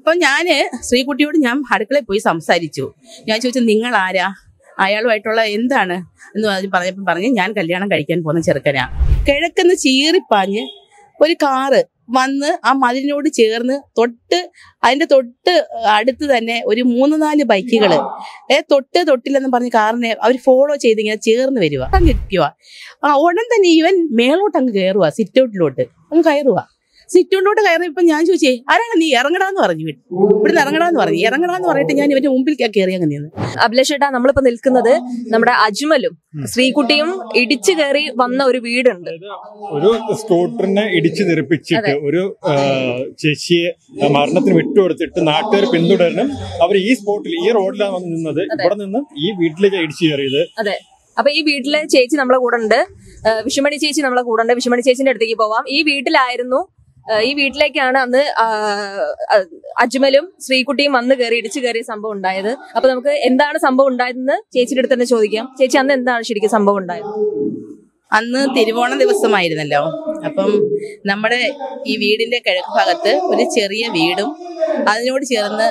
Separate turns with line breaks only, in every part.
അപ്പൊ ഞാന് ശ്രീകുട്ടിയോട് ഞാൻ അടുക്കളയിൽ പോയി സംസാരിച്ചു ഞാൻ ചോദിച്ചു നിങ്ങൾ ആരാ അയാളുമായിട്ടുള്ള എന്താണ് എന്ന് പറഞ്ഞ് പറഞ്ഞപ്പോൾ പറഞ്ഞ് ഞാൻ കല്യാണം കഴിക്കാൻ പോകുന്ന ചെറുക്കനാ കിഴക്കുന്ന് ചീറിപ്പാഞ്ഞ് ഒരു കാറ് വന്ന് ആ മതിലിനോട് ചേർന്ന് തൊട്ട് അതിന്റെ തൊട്ട് അടുത്ത് തന്നെ ഒരു മൂന്ന് നാല് ബൈക്കുകള് ഏ തൊട്ട് തൊട്ടില്ലെന്ന് പറഞ്ഞ് കാറിനെ അവർ ഫോളോ ചെയ്ത് ഇങ്ങനെ ചേർന്ന് വരിക അങ്ങ് ഇരിക്കുക ആ ഉടൻ തന്നെ ഇവൻ മേളോട്ട് അങ്ങ് കയറുക സിറ്റ് ഔട്ടിലോട്ട് അങ്ങ് കയറുക സിറ്റ് ഔട്ടിലോട്ട് കയറിയപ്പോ ഞാൻ ചോദിച്ചേ ആരാണ് നീ ഇറങ്ങടാന്ന് പറഞ്ഞു വീട്ടിൽ ഇവിടുന്ന് ഇറങ്ങടാന്ന് പറഞ്ഞു ഇറങ്ങടാന്ന് പറഞ്ഞിട്ട് ഞാൻ ഇവന്റെ മുമ്പിൽ കയറി അങ്ങ് നിന്ന്
അഭിലാഷേട്ടാ നമ്മളിപ്പോ നിൽക്കുന്നത് നമ്മുടെ അജ്മലും ശ്രീകുട്ടിയും ഇടിച്ചു കയറി വന്ന ഒരു വീടുണ്ട്
ഒരു സ്കൂട്ടറിനെ ഇടിച്ചു തെറിപ്പിച്ചിട്ട് ഒരു ആ, ചേച്ചിയെ മരണത്തിന് വിട്ടുകൊടുത്തിട്ട് നാട്ടുകാർ പിന്തുടരണം അവർ ഈ സ്പോട്ടിൽ ഈ റോഡിലാണ് വന്ന് നിന്നത് ഇവിടെ നിന്ന് ഈ വീട്ടിലേക്ക് ഇടിച്ചു കയറിയത്
അതെ അപ്പൊ ഈ വീട്ടിലെ ചേച്ചി നമ്മളെ കൂടെ ഉണ്ട് ആ, വിഷുമണി ചേച്ചി നമ്മളെ കൂടെ ഉണ്ട് വിഷുമണി ചേച്ചിന്റെ അടുത്തേക്ക് പോവാം ഈ വീട്ടിലായിരുന്നു ആ, ഈ വീട്ടിലേക്കാണ് അന്ന് ആ, ആ, അജ്മലും ശ്രീകുട്ടിയും വന്ന് കയറി ഇടിച്ചു കയറിയ സംഭവം ഉണ്ടായത് അപ്പൊ നമുക്ക് എന്താണ് സംഭവം ഉണ്ടായതെന്ന് ചേച്ചിയുടെ അടുത്ത് തന്നെ ചോദിക്കാം ചേച്ചി അന്ന് എന്താണ് ശരിക്കും സംഭവം ഉണ്ടായത്
അന്ന് തിരുവോണ ദിവസമായിരുന്നല്ലോ അപ്പം നമ്മുടെ ഈ വീടിന്റെ കിഴക്ക് ഭാഗത്ത് ഒരു ചെറിയ വീടും അതിനോട് ചേർന്ന്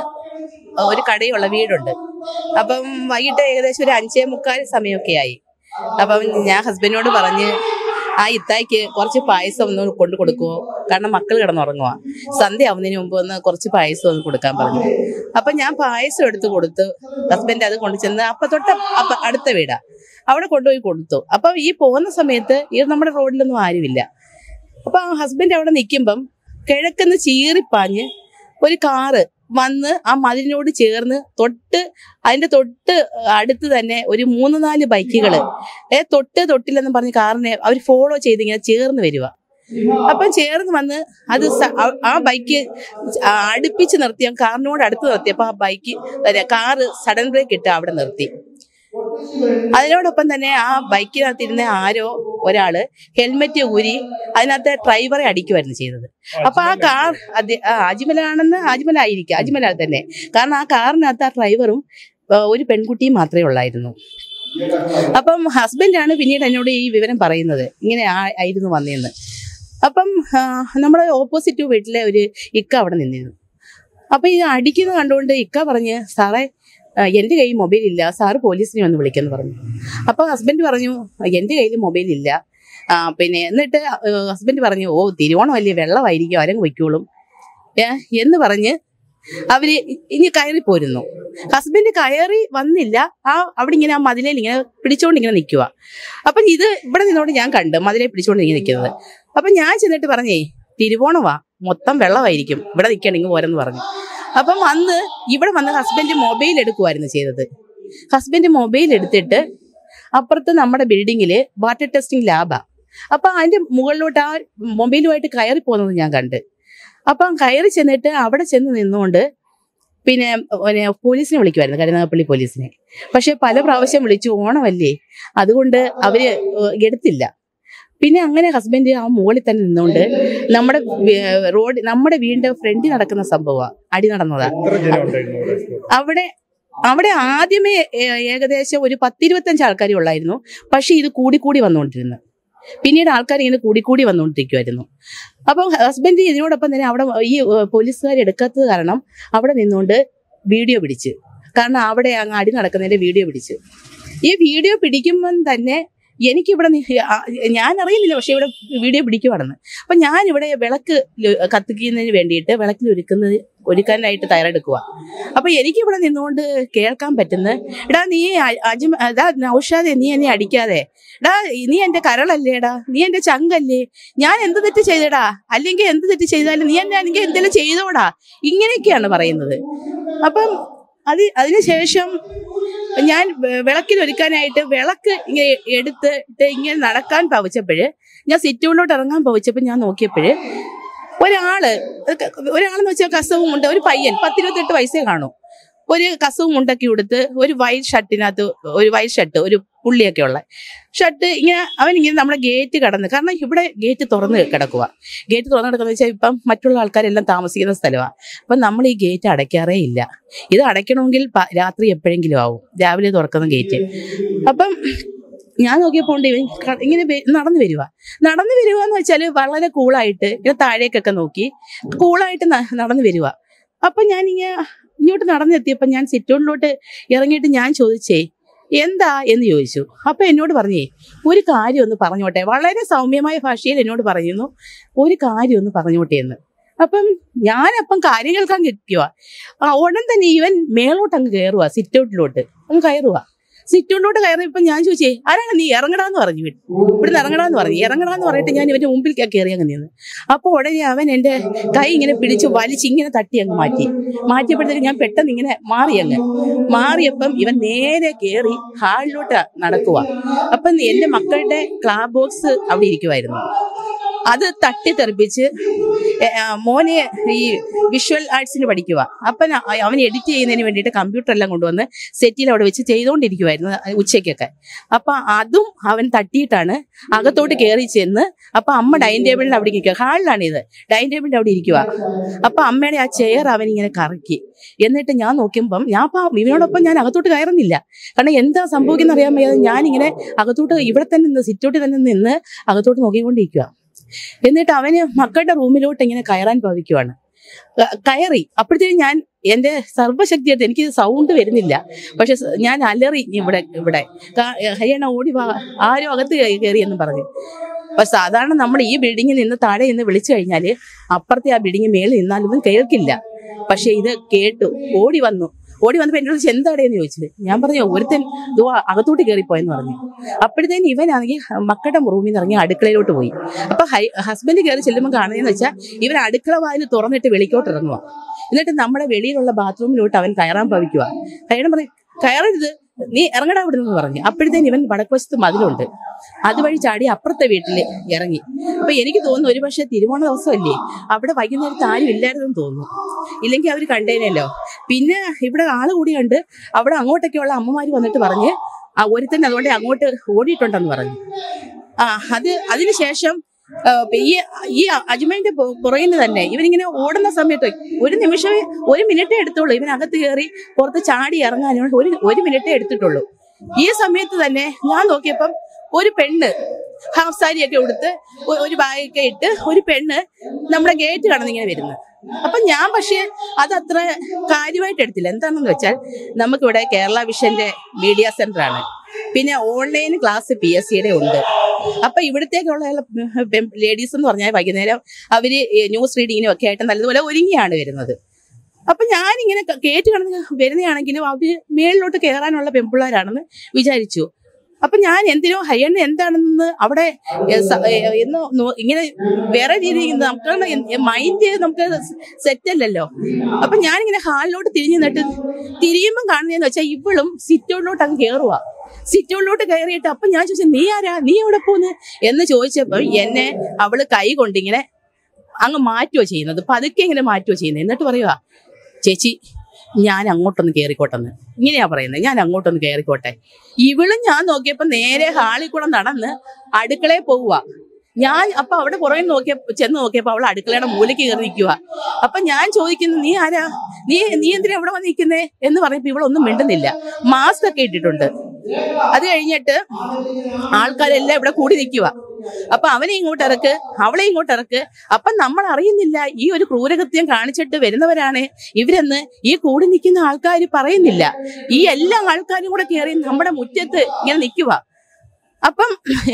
ഒരു കടയുള്ള വീടുണ്ട് അപ്പം വൈകിട്ട് ഏകദേശം ഒരു അഞ്ചേ മുക്കാൽ സമയമൊക്കെ ആയി അപ്പം ഞാൻ ഹസ്ബൻഡിനോട് പറഞ്ഞ് ആ ഇത്തായിക്ക് കുറച്ച് പായസം ഒന്ന് കൊണ്ടു കൊടുക്കുമോ കാരണം മക്കൾ കിടന്നുറങ്ങുക സന്ധ്യ ആവുന്നതിന് മുമ്പ് ഒന്ന് കുറച്ച് പായസം ഒന്ന് കൊടുക്കാൻ പറഞ്ഞു അപ്പൊ ഞാൻ പായസം എടുത്ത് കൊടുത്തു ഹസ്ബൻഡ് അത് കൊണ്ടു ചെന്ന് അപ്പൊ തൊട്ട് അപ്പ അടുത്ത വീടാ അവിടെ കൊണ്ടുപോയി കൊടുത്തു അപ്പൊ ഈ പോകുന്ന സമയത്ത് ഈ നമ്മുടെ റോഡിലൊന്നും ആരുമില്ല അപ്പൊ ആ ഹസ്ബൻഡ് അവിടെ നിൽക്കുമ്പം കിഴക്കുന്ന് ചീറിപ്പാഞ്ഞ് ഒരു കാറ് വന്ന് ആ മതിലിനോട് ചേർന്ന് തൊട്ട് അതിന്റെ തൊട്ട് അടുത്ത് തന്നെ ഒരു മൂന്ന് നാല് ബൈക്കുകള് ഏ തൊട്ട് തൊട്ടില്ലെന്ന് പറഞ്ഞ് കാറിനെ അവർ ഫോളോ ചെയ്ത് ഇങ്ങനെ ചേർന്ന് വരിക അപ്പം ചേർന്ന് വന്ന് അത് സ- ആ- ആ ബൈക്ക് അടുപ്പിച്ച് നിർത്തി ആ കാറിനോട് അടുത്ത് നിർത്തിയപ്പോൾ ആ ബൈക്ക് അല്ല, കാറ് സഡൻ ബ്രേക്ക് ഇട്ട് അവിടെ നിർത്തി അതിനോടൊപ്പം തന്നെ ആ ബൈക്കിനകത്തിരുന്ന ആരോ ഒരാള് ഹെൽമെറ്റ് ഊരി അതിനകത്ത് ഡ്രൈവറെ അടിക്കുമായിരുന്നു ചെയ്തത് അപ്പൊ ആ കാർ അത് ആ അജ്മലാണെന്ന് അജ്മലായിരിക്കും അജ്മല തന്നെ കാരണം ആ കാറിനകത്ത് ആ ഡ്രൈവറും ആ, ഒരു പെൺകുട്ടിയും മാത്രമേ ഉള്ളായിരുന്നു അപ്പം ഹസ്ബൻഡാണ് പിന്നീട് എന്നോട് ഈ വിവരം പറയുന്നത് ഇങ്ങനെ ആ- ആയിരുന്നു വന്നതെന്ന് അപ്പം ആ, നമ്മുടെ ഓപ്പോസിറ്റ് വീട്ടിലെ ഒരു ഇക്ക അവിടെ നിന്നിരുന്നു അപ്പൊ ഈ അടിക്കുന്നത് കണ്ടുകൊണ്ട് ഇക്ക പറഞ്ഞ് സാറേ ആ, എന്റെ കയ്യിൽ മൊബൈൽ ഇല്ല സാറ് പോലീസിനെ വന്ന് വിളിക്കെന്ന് പറഞ്ഞു അപ്പൊ ഹസ്ബൻഡ് പറഞ്ഞു എന്റെ കയ്യിൽ മൊബൈൽ ഇല്ല ആ, പിന്നെ എന്നിട്ട് ഹസ്ബൻഡ് പറഞ്ഞു ഓ തിരുവോണം അല്ലേ വെള്ളമായിരിക്കും അവരങ്ങ് വയ്ക്കോളും ഏ, എന്ന് പറഞ്ഞ് അവര് ഇനി കയറി പോരുന്നു ഹസ്ബൻഡ് കയറി വന്നില്ല ആ അവിടെ ഇങ്ങനെ ആ മതിലേൽ ഇങ്ങനെ പിടിച്ചോണ്ട് ഇങ്ങനെ നിൽക്കുക അപ്പൊ ഇത് ഇവിടെ നിന്നോണ്ട് ഞാൻ കണ്ട് മതിലെ പിടിച്ചോണ്ട് ഇങ്ങനെ നിൽക്കുന്നത് അപ്പൊ ഞാൻ ചെന്നിട്ട് പറഞ്ഞേ തിരുവോണവാ മൊത്തം വെള്ളമായിരിക്കും ഇവിടെ നിൽക്കണെങ്കിൽ പോരെന്ന് പറഞ്ഞു അപ്പം അന്ന് ഇവിടെ വന്ന് ഹസ്ബൻഡ് മൊബൈൽ എടുക്കുമായിരുന്നു ചെയ്തത് ഹസ്ബൻഡ് മൊബൈൽ എടുത്തിട്ട് അപ്പുറത്ത് നമ്മുടെ ബിൽഡിങ്ങിൽ വാട്ടർ ടെസ്റ്റിംഗ് ലാബാ അപ്പൊ അതിന്റെ മുകളിലോട്ട് ആ മൊബൈലുമായിട്ട് കയറി പോകുന്നത് ഞാൻ കണ്ട് അപ്പം കയറി ചെന്നിട്ട് അവിടെ ചെന്ന് നിന്നുകൊണ്ട് പിന്നെ പിന്നെ പോലീസിനെ വിളിക്കുമായിരുന്നു കരുനാഗപ്പള്ളി പോലീസിനെ പക്ഷെ പല പ്രാവശ്യം വിളിച്ചു ഓണമല്ലേ അതുകൊണ്ട് അവര് ഏഹ് എടുത്തില്ല പിന്നെ അങ്ങനെ ഹസ്ബൻഡ് ആ മുകളിൽ തന്നെ നിന്നുകൊണ്ട് നമ്മുടെ വേ- റോഡ് നമ്മുടെ വീടിന്റെ ഫ്രണ്ടിൽ നടക്കുന്ന സംഭവമാണ് അടി നടന്നതാ
എത്ര ജനം ഉണ്ടായിരുന്നു അവിടെ സ്പോട്ടിൽ?
അവിടെ അവിടെ ആദ്യമേ ഏ- ഏകദേശം ഒരു പത്തിരുപത്തഞ്ച് ആൾക്കാർ ഉള്ളായിരുന്നു പക്ഷെ ഇത് കൂടി കൂടി വന്നുകൊണ്ടിരുന്നു പിന്നീട് ആൾക്കാർ ഇങ്ങനെ കൂടി കൂടി വന്നുകൊണ്ടിരിക്കുമായിരുന്നു അപ്പം ഹസ്ബൻഡ് ഇതിനോടൊപ്പം തന്നെ അവിടെ ഈ പോലീസുകാർ എടുക്കാത്തത് കാരണം അവിടെ നിന്നുകൊണ്ട് വീഡിയോ പിടിച്ച് കാരണം അവിടെ അങ്ങ് അടി നടക്കുന്നതിന്റെ വീഡിയോ പിടിച്ച് ഈ വീഡിയോ പിടിക്കുമ്പം തന്നെ എനിക്കിവിടെ നി- ആ, ഞാൻ അറിയുന്നില്ല പക്ഷെ ഇവിടെ വീഡിയോ പിടിക്കുവാണെന്ന് അപ്പൊ ഞാൻ ഇവിടെ വിളക്ക് ല- കത്തിക്കുന്നതിന് വേണ്ടിയിട്ട് വിളക്കിൽ ഒരുക്കുന്നത് ഒരുക്കാനായിട്ട് തയ്യാറെടുക്കുക അപ്പൊ എനിക്കിവിടെ നിന്നുകൊണ്ട് കേൾക്കാൻ പറ്റുന്ന എടാ നീ അ- അജ്മ എടാ നൗഷാദെ നീ എന്നെ അടിക്കാതെ എടാ നീ എന്റെ കരളല്ലേടാ നീ എന്റെ ചങ്കല്ലേ ഞാൻ എന്ത് തെറ്റ് ചെയ്തടാ അല്ലെങ്കിൽ എന്ത് തെറ്റ് ചെയ്താലും നീ എന്നെ അല്ലെങ്കിൽ എന്തെങ്കിലും ചെയ്തോടാ ഇങ്ങനെയൊക്കെയാണ് പറയുന്നത് അപ്പം അത് അതിനുശേഷം ഞാൻ വെ- വിളക്കിൽ ഒരുക്കാനായിട്ട് വിളക്ക് ഇങ്ങനെ എടുത്തിട്ട് ഇങ്ങനെ നടക്കാൻ പവച്ചപ്പോഴ് ഞാൻ സിറ്റൂണിലോട്ട് ഇറങ്ങാൻ പവച്ചപ്പോൾ ഞാൻ നോക്കിയപ്പോഴ് ഒരാള് ഒരാളെന്ന് വെച്ചാൽ കസവും ഉണ്ട് ഒരു പയ്യൻ പത്തിരുപത്തെട്ട് വയസ്സേ കാണൂ ഒരു കസവും മുണ്ടൊക്കെ ഉടുത്ത് ഒരു വൈറ്റ് ഷർട്ടിനകത്ത് ഒരു വൈറ്റ് ഷർട്ട് ഒരു പുള്ളിയൊക്കെ ഉള്ള ഷർട്ട് ഇങ്ങനെ അവൻ ഇങ്ങനെ നമ്മുടെ ഗേറ്റ് കടന്ന് കാരണം ഇവിടെ ഗേറ്റ് തുറന്ന് കിടക്കുക ഗേറ്റ് തുറന്ന് കിടക്കുന്ന വെച്ചാൽ ഇപ്പം മറ്റുള്ള ആൾക്കാരെല്ലാം താമസിക്കുന്ന സ്ഥലമാണ് അപ്പം നമ്മൾ ഈ ഗേറ്റ് അടയ്ക്കാറേ ഇല്ല ഇത് അടയ്ക്കണമെങ്കിൽ പ- രാത്രി എപ്പോഴെങ്കിലും ആവും രാവിലെ തുറക്കുന്ന ഗേറ്റ് അപ്പം ഞാൻ നോക്കിയപ്പോൾ ഉണ്ട് ഇവൻ ക- ഇങ്ങനെ വെ- നടന്നു വരിക നടന്നു വരിക എന്ന് വെച്ചാൽ വളരെ കൂളായിട്ട് ഇങ്ങനെ താഴേക്കൊക്കെ നോക്കി കൂളായിട്ട് ന- നടന്നു വരിക അപ്പൊ ഞാൻ ഇങ്ങനെ ഇങ്ങോട്ട് നടന്നെത്തിയപ്പോ ഞാൻ സിറ്റൗണിലോട്ട് ഇറങ്ങിയിട്ട് ഞാൻ ചോദിച്ചേ എന്താ എന്ന് ചോദിച്ചു അപ്പൊ എന്നോട് പറഞ്ഞേ ഒരു കാര്യം ഒന്ന് പറഞ്ഞോട്ടെ വളരെ സൗമ്യമായ ഭാഷയിൽ എന്നോട് പറയുന്നു ഒരു കാര്യം ഒന്ന് പറഞ്ഞോട്ടെ എന്ന് അപ്പം ഞാനപ്പം കാര്യം കേൾക്കാൻ നിൽക്കുക ഉടൻ തന്നെ ഇവൻ മേളോട്ട് അങ്ങ് കയറുക സിറ്റൗട്ടിലോട്ട് അങ്ങ് കയറുക സിറ്റൗട്ടിലോട്ട് കയറിയപ്പോ ഞാൻ ചോദിച്ചേ ആരാണ് നീ ഇറങ്ങടാന്ന് പറഞ്ഞു വീട്ടിൽ ഇവിടുന്ന് ഇറങ്ങടാന്ന് പറഞ്ഞു ഇറങ്ങടാന്ന് പറഞ്ഞിട്ട് ഞാൻ ഇവന്റെ മുമ്പിൽ കയറി അങ്ങ് നിന്ന് അപ്പൊ ഉടനെ അവൻ എന്റെ കൈ ഇങ്ങനെ പിടിച്ച് വലിച്ച് ഇങ്ങനെ തട്ടി അങ്ങ് മാറ്റി മാറ്റിയപ്പോഴത്തേക്ക് ഞാൻ പെട്ടെന്ന് ഇങ്ങനെ മാറി അങ്ങ് മാറിയപ്പം ഇവൻ നേരെ കയറി ഹാളിലോട്ട് നടക്കുക അപ്പം എന്റെ മക്കളുടെ ക്ലാബ് ബോക്സ് അവിടെ ഇരിക്കുമായിരുന്നു അത് തട്ടിത്തെറിപ്പിച്ച് എ, ആ, മോനെ ഈ വിഷ്വൽ ആർട്സിന് പഠിക്കുക അപ്പം ന- അവൻ എഡിറ്റ് ചെയ്യുന്നതിന് വേണ്ടിയിട്ട് കമ്പ്യൂട്ടർ എല്ലാം കൊണ്ടുവന്ന് സെറ്റിൽ അവിടെ വെച്ച് ചെയ്തുകൊണ്ടിരിക്കുമായിരുന്നു ഉച്ചയ്ക്കൊക്കെ അപ്പം അതും അവൻ തട്ടിയിട്ടാണ് അകത്തോട്ട് കയറി ചെന്ന് അപ്പം അമ്മ ഡൈനിങ് ടേബിളിൽ അവിടെ ഇരിക്കുക ഹാളിലാണ് ഇത് ഡൈനിങ് ടേബിളിന്റെ അവിടെ ഇരിക്കുക അപ്പം അമ്മയുടെ ആ ചെയർ അവൻ ഇങ്ങനെ കറക്കി എന്നിട്ട് ഞാൻ നോക്കുമ്പം ഞാൻ അപ്പം ഇവനോടൊപ്പം ഞാൻ അകത്തോട്ട് കയറുന്നില്ല കാരണം എന്താ സംഭവിക്കുന്ന അറിയാൻ വയ്യാതെ ഞാനിങ്ങനെ അകത്തോട്ട് ഇവിടെ തന്നെ നിന്ന് സിറ്റോട്ടിൽ തന്നെ നിന്ന് അകത്തോട്ട് നോക്കിക്കൊണ്ടിരിക്കുക എന്നിട്ട് അവന് മക്കളുടെ റൂമിലോട്ട് ഇങ്ങനെ കയറാൻ ഭാവിക്കുവാണ് ക- കയറി അപ്പോഴത്തേക്കും ഞാൻ എന്റെ സർവ്വശക്തിയായിട്ട് എനിക്ക് സൗണ്ട് വരുന്നില്ല പക്ഷെ സ- ഞാൻ അലറി ഇവിടെ ഇവിടെ കാ- ഹരിയാണ ഓടി വാ ആരും അകത്ത് കയറി എന്ന് പറഞ്ഞു അപ്പൊ സാധാരണ നമ്മൾ ഈ ബിൽഡിങ്ങിൽ നിന്ന് താഴെ നിന്ന് വിളിച്ചു കഴിഞ്ഞാല് അപ്പുറത്തെ ആ ബിൽഡിംഗ് മേളിൽ നിന്നാലൊന്നും കേൾക്കില്ല പക്ഷെ ഇത് കേട്ടു ഓടി വന്നു ഓടി വന്നപ്പോ എന്നോട് ചോദിച്ചു എന്താടേന്ന് ചോദിച്ചത് ഞാൻ പറഞ്ഞു ഒരുത്തൻ ദോ അകത്തോട്ട് കയറിപ്പോയെന്ന് പറഞ്ഞു അപ്പോഴത്തേന് ഇവനാണെങ്കിൽ മക്കളുടെ റൂമിൽ നിന്ന് ഇറങ്ങി അടുക്കളയിലോട്ട് പോയി അപ്പൊ ഹസ്ബൻഡ് കയറി ചെല്ലുമ്പോൾ കാണുന്നതെന്ന് വെച്ചാൽ ഇവൻ അടുക്കള വാതിൽ തുറന്നിട്ട് വെളിക്കോട്ട് ഇറങ്ങുക എന്നിട്ട് നമ്മുടെ വെളിയിലുള്ള ബാത്റൂമിലോട്ട് അവൻ കയറാൻ ഭവിക്കുക കയറാൻ പറയും കയറരുത് നീ ഇറങ്ങടാ ഇവിടെ നിന്ന് പറഞ്ഞു അപ്പോഴത്തേന് ഇവൻ വടക്കുവശത്ത് മതിലുണ്ട് അതുവഴി ചാടി അപ്പുറത്തെ വീട്ടിൽ ഇറങ്ങി അപ്പൊ എനിക്ക് തോന്നുന്നു ഒരു പക്ഷേ തിരുവോണ ദിവസമല്ലേ അവിടെ വൈകുന്നേരത്ത് ആരും ഇല്ലായിരുന്നെന്ന് തോന്നുന്നു ഇല്ലെങ്കിൽ അവർ കണ്ടേനല്ലോ പിന്നെ ഇവിടെ ആള് കൂടി കണ്ട് അവിടെ അങ്ങോട്ടൊക്കെയുള്ള അമ്മമാര് വന്നിട്ട് പറഞ്ഞ് ആ ഒരുത്തൻ അതുകൊണ്ട് അങ്ങോട്ട് ഓടിയിട്ടുണ്ടെന്ന് പറഞ്ഞു ആ അത് അതിനുശേഷം ആ, ഈ ഈ അജ്മലിന്റെ പു- പുറകിൽ നിന്ന് തന്നെ ഇവനിങ്ങനെ ഓടുന്ന സമയത്ത് ഒരു നിമിഷമേ ഒരു മിനിറ്റേ എടുത്തുള്ളൂ ഇവനകത്ത് കയറി പുറത്ത് ചാടി ഇറങ്ങാനും ഒരു ഒരു മിനിറ്റേ എടുത്തിട്ടുള്ളൂ ഈ സമയത്ത് തന്നെ ഞാൻ നോക്കിയപ്പം ഒരു പെണ്ണ് ഹാഫ് സാരിയൊക്കെ ഉടുത്ത് ഒ- ഒരു ബാഗൊക്കെ ഇട്ട് ഒരു പെണ്ണ് നമ്മുടെ ഗേറ്റ് കടന്നിങ്ങനെ വരുന്നത് അപ്പൊ ഞാൻ പക്ഷേ അത് അത്ര കാര്യമായിട്ട് എടുത്തില്ല എന്താണെന്ന് വെച്ചാൽ നമുക്കിവിടെ കേരള വിഷന്റെ മീഡിയ സെന്റർ ആണ് പിന്നെ ഓൺലൈൻ ക്ലാസ് പി എസ് സിയുടെ ഉണ്ട് അപ്പൊ ഇവിടത്തേക്കുള്ള ലേഡീസ് എന്ന് പറഞ്ഞാൽ വൈകുന്നേരം അവര് ഈ ന്യൂസ് റീഡിങ്ങിനും ഒക്കെ ആയിട്ട് നല്ലതുപോലെ ഒരുങ്ങിയാണ് വരുന്നത് അപ്പൊ ഞാനിങ്ങനെ ക- കേട്ട് കിടന്ന് വരുന്നതാണെങ്കിലും അവര് മേളിലോട്ട് കയറാനുള്ള പെമ്പിള്ളാരാണെന്ന് വിചാരിച്ചു അപ്പൊ ഞാൻ എന്തിനോ ഹയ്യണ്ണ എന്താണെന്ന് അവിടെ ഏ, സ- ഏ, എന്ന് നോ- ഇങ്ങനെ വേറെ രീതിയിൽ നമുക്ക് മൈൻഡ് നമുക്ക് സെറ്റ് അല്ലല്ലോ അപ്പൊ ഞാനിങ്ങനെ ഹാളിലോട്ട് തിരിഞ്ഞു നിന്നിട്ട് തിരിയുമ്പം കാണുന്നതെന്ന് വെച്ചാൽ ഇവളും സിറ്റോളിലോട്ട് അങ്ങ് കയറുക സിറ്റോളിലോട്ട് കയറിയിട്ട് അപ്പൊ ഞാൻ ചോദിച്ചു നീ ആരാ നീ എവിടെ പോന്ന് എന്ന് ചോദിച്ചപ്പോ എന്നെ അവള് കൈ കൊണ്ടിങ്ങനെ അങ്ങ് മാറ്റുകയോ ചെയ്യുന്നത് പതുക്കെ ഇങ്ങനെ മാറ്റുകയോ ചെയ്യുന്നത് എന്നിട്ട് പറയുക ചേച്ചി ഞാൻ അങ്ങോട്ടൊന്ന് കയറിക്കോട്ടെന്ന് ഇങ്ങനെയാ പറയുന്നത് ഞാൻ അങ്ങോട്ടൊന്ന് കയറിക്കോട്ടെ ഇവളും ഞാൻ നോക്കിയപ്പോ നേരെ ഹാളിൽ കൂടെ നടന്ന് അടുക്കളയിൽ പോവുക ഞാൻ അപ്പൊ അവിടെ പുറകെ നോക്കിയ ചെന്ന് നോക്കിയപ്പോ അവൾ അടുക്കളയുടെ മൂലയ്ക്ക് കയറി നിൽക്കുക അപ്പൊ ഞാൻ ചോദിക്കുന്നു നീ ആരാ നീ നീ എന്തിനാ ഇവിടെ വന്ന് നിൽക്കുന്നേ എന്ന് പറഞ്ഞപ്പോ ഇവളൊന്നും മിണ്ടുന്നില്ല മാസ്ക് ഒക്കെ ഇട്ടിട്ടുണ്ട് അത് കഴിഞ്ഞിട്ട് ആൾക്കാരെല്ലാം ഇവിടെ കൂടി നിൽക്കുക അപ്പൊ അവനെ ഇങ്ങോട്ട് ഇറക്ക് അവളെ ഇങ്ങോട്ട് ഇറക്ക് അപ്പൊ നമ്മൾ അറിയുന്നില്ല ഈ ഒരു ക്രൂരകൃത്യം കാണിച്ചിട്ട് വരുന്നവരാണ് ഇവരെന്ന് ഈ കൂടി നിൽക്കുന്ന ആൾക്കാർ പറയുന്നില്ല ഈ എല്ലാ ആൾക്കാരും കൂടെ കയറി നമ്മുടെ മുറ്റത്ത് ഇങ്ങനെ നിൽക്കുക അപ്പം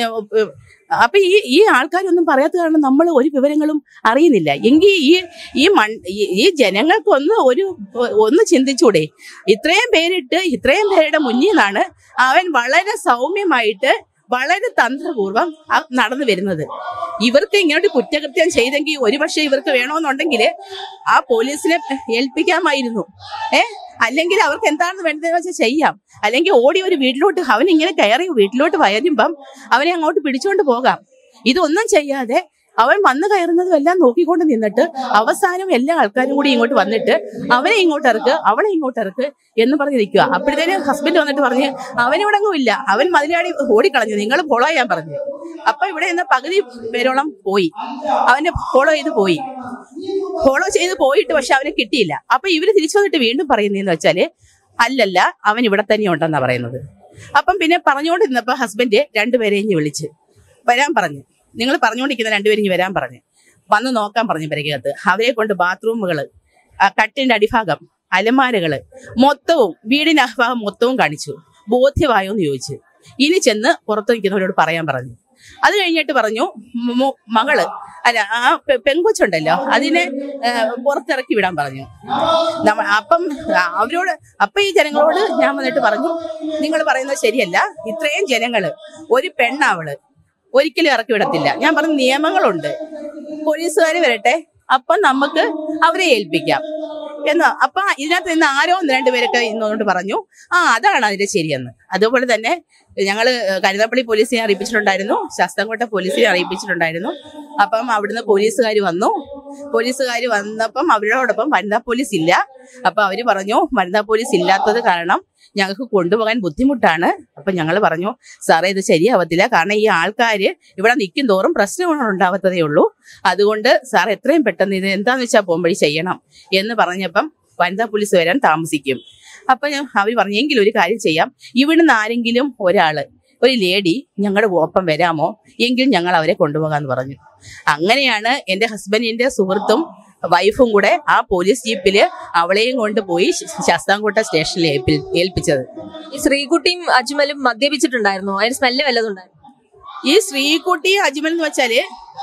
അപ്പൊ ഈ ഈ ആൾക്കാരൊന്നും പറയാത്ത കാരണം നമ്മൾ ഒരു വിവരങ്ങളും അറിയുന്നില്ല എങ്കിൽ ഈ ഈ മൺ ഈ- ഈ ജനങ്ങൾക്കൊന്ന് ഒരു ഒന്ന് ചിന്തിച്ചൂടെ ഇത്രയും പേരിട്ട് ഇത്രയും പേരുടെ മുന്നിൽ നിന്നാണ് അവൻ വളരെ സൗമ്യമായിട്ട് വളരെ തന്ത്രപൂർവ്വം അ- നടന്നു വരുന്നത് ഇവർക്ക് ഇങ്ങോട്ട് കുറ്റകൃത്യം ചെയ്തെങ്കിൽ ഒരുപക്ഷെ ഇവർക്ക് വേണമെന്നുണ്ടെങ്കിൽ ആ പോലീസിനെ ഏൽപ്പിക്കാമായിരുന്നു ഏ അല്ലെങ്കിൽ അവർക്ക് എന്താണെന്ന് വേണ്ടതെന്ന് വെച്ചാൽ ചെയ്യാം അല്ലെങ്കിൽ ഓടി ഒരു വീട്ടിലോട്ട് അവൻ ഇങ്ങനെ കയറി വീട്ടിലോട്ട് വരുമ്പം അവനെ അങ്ങോട്ട് പിടിച്ചുകൊണ്ട് പോകാം ഇതൊന്നും ചെയ്യാതെ അവൻ വന്നു കയറുന്നതും എല്ലാം നോക്കിക്കൊണ്ട് നിന്നിട്ട് അവസാനം എല്ലാ ആൾക്കാരും കൂടി ഇങ്ങോട്ട് വന്നിട്ട് അവനെ ഇങ്ങോട്ട് ഇറക്ക് അവളെ ഇങ്ങോട്ട് ഇറക്ക് എന്ന് പറഞ്ഞ് നിൽക്കുക അപ്പോഴത്തേനും ഹസ്ബൻഡ് വന്നിട്ട് പറഞ്ഞ് അവനിവിടെങ്ങും ഇല്ല അവൻ മതിലാടി ഓടിക്കളഞ്ഞു നിങ്ങൾ ഫോളോ ചെയ്യാൻ പറഞ്ഞു അപ്പൊ ഇവിടെ നിന്ന് പകുതി പേരോളം പോയി അവനെ ഫോളോ ചെയ്ത് പോയി ഫോളോ ചെയ്ത് പോയിട്ട് പക്ഷെ അവനെ കിട്ടിയില്ല അപ്പൊ ഇവര് തിരിച്ചു വന്നിട്ട് വീണ്ടും പറയുന്നതെന്ന് വെച്ചാല് അല്ലല്ല അവൻ ഇവിടെ തന്നെ ഉണ്ടെന്നാ പറയുന്നത് അപ്പം പിന്നെ പറഞ്ഞുകൊണ്ടിരുന്നപ്പോ ഹസ്ബൻഡ് രണ്ടുപേരെയും ഇഞ്ഞ് വിളിച്ച് വരാൻ പറഞ്ഞു നിങ്ങൾ പറഞ്ഞുകൊണ്ടിരിക്കുന്ന രണ്ടുപേരും ഇഞ്ഞ് വരാൻ പറഞ്ഞു വന്ന് നോക്കാൻ പറഞ്ഞു പെരക്കകത്ത് അവരെ കൊണ്ട് ബാത്റൂമുകൾ ആ കട്ടിന്റെ അടിഭാഗം അലമാരകള് മൊത്തവും വീടിന്റെ അടിഭാഗം മൊത്തവും കാണിച്ചു ബോധ്യമായോ എന്ന് ചോദിച്ചു ഇനി ചെന്ന് പുറത്ത് നിൽക്കുന്നവരോട് പറയാൻ പറഞ്ഞു അത് കഴിഞ്ഞിട്ട് പറഞ്ഞു മോ- മകള് അല്ല ആ പെ- പെങ്കൊച്ചുണ്ടല്ലോ അതിനെ ആ, പുറത്തിറക്കി വിടാൻ പറഞ്ഞു നമ്മ അപ്പം ആ, അവരോട് അപ്പൊ ഈ ജനങ്ങളോട് ഞാൻ വന്നിട്ട് പറഞ്ഞു നിങ്ങൾ പറയുന്നത് ശരിയല്ല ഇത്രയും ജനങ്ങള് ഒരു പെണ്ണാവള് ഒരിക്കലും ഇറക്കി വിടത്തില്ല ഞാൻ പറഞ്ഞു നിയമങ്ങളുണ്ട് പോലീസുകാർ വരട്ടെ അപ്പൊ നമുക്ക് അവരെ ഏൽപ്പിക്കാം എന്ന് അപ്പൊ ഇതിനകത്ത് നിന്ന് ആരോ ഒന്ന് രണ്ടുപേരൊക്കെ ഇന്നുകൊണ്ട് പറഞ്ഞു ആ അതാണ് അതിന്റെ ശരിയെന്ന് അതുപോലെ തന്നെ ഞങ്ങള് കരുനാപ്പള്ളി പോലീസിനെ അറിയിപ്പിച്ചിട്ടുണ്ടായിരുന്നു ശാസ്താംകോട്ട പോലീസിനെ അറിയിപ്പിച്ചിട്ടുണ്ടായിരുന്നു അപ്പം അവിടുന്ന് പോലീസുകാർ വന്നു പോലീസുകാർ വന്നപ്പം അവരോടൊപ്പം വനിതാ പോലീസ് ഇല്ല അപ്പൊ അവര് പറഞ്ഞു വനിതാ പോലീസ് ഇല്ലാത്തത് കാരണം ഞങ്ങൾക്ക് കൊണ്ടുപോകാൻ ബുദ്ധിമുട്ടാണ് അപ്പൊ ഞങ്ങൾ പറഞ്ഞു സാറേ ഇത് ശരിയാവത്തില്ല കാരണം ഈ ആൾക്കാര് ഇവിടെ നിൽക്കും തോറും പ്രശ്നങ്ങൾ ഉണ്ടാവത്തതേ ഉള്ളൂ അതുകൊണ്ട് സാർ എത്രയും പെട്ടെന്ന് ഇത് എന്താന്ന് വെച്ചാൽ പോകുമ്പഴി ചെയ്യണം എന്ന് പറഞ്ഞപ്പം വനിതാ പോലീസ് വരാൻ താമസിക്കും അപ്പൊ ഞാൻ അവർ പറഞ്ഞു എങ്കിൽ ഒരു കാര്യം ചെയ്യാം ഇവിടുന്ന് ആരെങ്കിലും ഒരാള് ഒരു ലേഡി ഞങ്ങളുടെ ഒപ്പം വരാമോ എങ്കിൽ ഞങ്ങൾ അവരെ കൊണ്ടുപോകാന്ന് പറഞ്ഞു അങ്ങനെയാണ് എന്റെ ഹസ്ബൻഡിന്റെ സുഹൃത്തും വൈഫും കൂടെ ആ പോലീസ് ജീപ്പില് അവളെയും കൊണ്ടുപോയി ശാസ്താംകോട്ട സ്റ്റേഷനിൽ ഏൽപ്പി- ഏൽപ്പിച്ചത്
ഈ ശ്രീകുട്ടിയും അജ്മലും മദ്യപിച്ചിട്ടുണ്ടായിരുന്നു അതിന് സ്മെല്ല് വല്ലതും ഉണ്ടായിരുന്നു
ഈ ശ്രീകുട്ടി അജ്മൽ എന്ന് വെച്ചാല്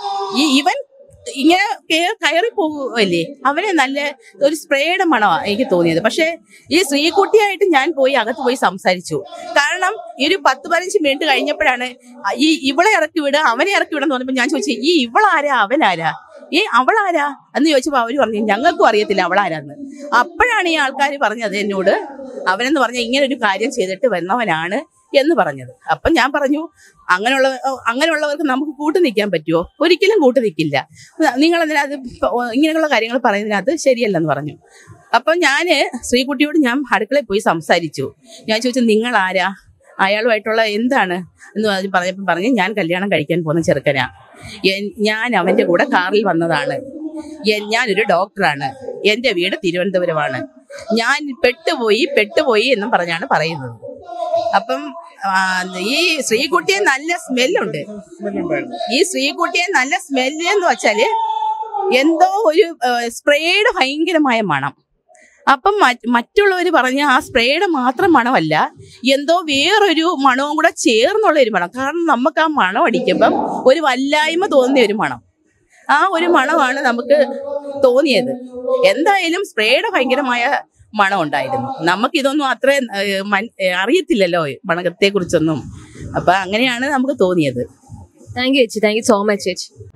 ഈ ഇവൻ ഇങ്ങനെ കേ- കയറി പോവുമല്ലേ അവനെ നല്ല ഒരു സ്പ്രേയുടെ മണമാ എനിക്ക് തോന്നിയത് പക്ഷെ ഈ ശ്രീകുട്ടിയായിട്ട് ഞാൻ പോയി അകത്ത് പോയി സംസാരിച്ചു കാരണം ഈ ഒരു പത്ത് പതിനഞ്ച് മിനിറ്റ് കഴിഞ്ഞപ്പോഴാണ് ഈ ഇവളെ ഇറക്കി വിടുക അവനെ ഇറക്കി വിടാന്ന് പറഞ്ഞപ്പോ ഞാൻ ചോദിച്ചു ഈ ഇവളാരാ അവനാരാ ഈ അവളാരാ എന്ന് ചോദിച്ചപ്പോ അവര് പറഞ്ഞു ഞങ്ങൾക്കും അറിയത്തില്ല അവളാരാന്ന് അപ്പോഴാണ് ഈ ആൾക്കാർ പറഞ്ഞത് എന്നോട് അവനെന്ന് പറഞ്ഞ ഇങ്ങനെ ഒരു കാര്യം ചെയ്തിട്ട് വന്നവനാണ് എന്ന് പറഞ്ഞത് അപ്പം ഞാൻ പറഞ്ഞു അങ്ങനെയുള്ള അങ്ങനെയുള്ളവർക്ക് നമുക്ക് കൂട്ടു നിൽക്കാൻ പറ്റുമോ ഒരിക്കലും കൂട്ടു നിൽക്കില്ല നിങ്ങൾ അത് ഇങ്ങനെയുള്ള കാര്യങ്ങൾ പറയുന്നതിനകത്ത് ശരിയല്ലെന്ന് പറഞ്ഞു അപ്പം ഞാന് ശ്രീകുട്ടിയോട് ഞാൻ അടുക്കളയിൽ പോയി സംസാരിച്ചു ഞാൻ ചോദിച്ചു നിങ്ങൾ ആരാ അയാളുമായിട്ടുള്ള എന്താണ് എന്ന് പറഞ്ഞ് പറഞ്ഞപ്പോൾ പറഞ്ഞ് ഞാൻ കല്യാണം കഴിക്കാൻ പോകുന്ന ചെറുക്കനാ എൻ- ഞാൻ അവന്റെ കൂടെ കാറിൽ വന്നതാണ് എൻ- ഞാനൊരു ഡോക്ടറാണ് എന്റെ വീട് തിരുവനന്തപുരമാണ് ഞാൻ പെട്ടുപോയി പെട്ടുപോയി എന്നും പറഞ്ഞാണ് പറയുന്നത് അപ്പം ആ, ഈ ശ്രീകുട്ടിയെ നല്ല സ്മെല്ലുണ്ട് ഈ ശ്രീകുട്ടിയെ നല്ല സ്മെല്ല് എന്ന് വെച്ചാല് എന്തോ ഒരു സ്പ്രേയുടെ ഭയങ്കരമായ മണം അപ്പം മറ്റുള്ളവർ പറഞ്ഞ ആ സ്പ്രേയുടെ മാത്രം മണമല്ല എന്തോ വേറൊരു മണവും കൂടെ ചേർന്നുള്ള ഒരു മണം കാരണം നമുക്ക് ആ മണം അടിക്കുമ്പം ഒരു വല്ലായ്മ തോന്നിയ ഒരു മണം ആ ഒരു മണമാണ് നമുക്ക് തോന്നിയത് എന്തായാലും സ്പ്രേയുടെ ഭയങ്കരമായ മണം ഉണ്ടായിരുന്നു നമുക്ക് ഇതൊന്നും അത്ര ഏഹ്, മൻ- ഏഹ്, അറിയത്തില്ലല്ലോ മണത്തെ കുറിച്ചൊന്നും അപ്പൊ അങ്ങനെയാണ് നമുക്ക് തോന്നിയത്
താങ്ക് യു ചേച്ചി താങ്ക് യു സോ മച്ച് ചേച്ചി